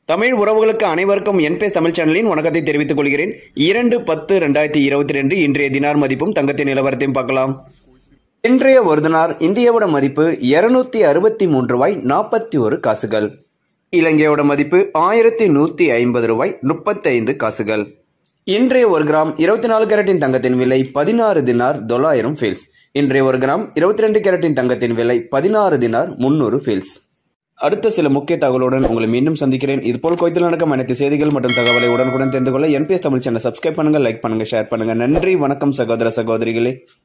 தமிழ் உறவுகளுக்கு அனைவருக்கும் என்பேஸ் தமிழ் சேனலின் வணக்கத்தை தெரிவித்துக் கொள்கிறேன் இரண்டு பத்து ரெண்டாயிரத்தி இருபத்தி ரெண்டு இன்றைய தினார் மதிப்பும் தங்கத்தின் நிலவரத்தையும் பார்க்கலாம் இன்றைய ஒரு தினார் இந்தியாவோட மதிப்பு இருநூத்தி அறுபத்தி மூன்று ரூபாய் நாற்பத்தி ஒரு காசுகள் இலங்கையோட மதிப்பு ஆயிரத்தி நூத்தி ஐம்பது ரூபாய் முப்பத்தைந்து காசுகள் இன்றைய ஒரு கிராம் இருபத்தி நாலு கேரட்டின் தங்கத்தின் விலை பதினாறு தினார் தொள்ளாயிரம் ஃபீல்ஸ் இன்றைய ஒரு கிராம் இருபத்தி ரெண்டு கேரட்டின் தங்கத்தின் விலை பதினாறு தினார் முன்னூறு ஃபீல்ஸ் அடுத்த சில முக்கிய தகவலுடன் உங்களை மீண்டும் சந்திக்கிறேன் இதுபோல் கோயத்தில் நடக்கும் அனைத்து செய்திகள் மற்றும் தகவலை உடனுக்குடன் தெரிந்து கொள்ள என்பிஎஸ் தமிழ் சேனல் சப்ஸ்கிரைப் பண்ணுங்க லைக் பண்ணுங்க ஷேர் பண்ணுங்க நன்றி வணக்கம் சகோதர சகோதரிகளே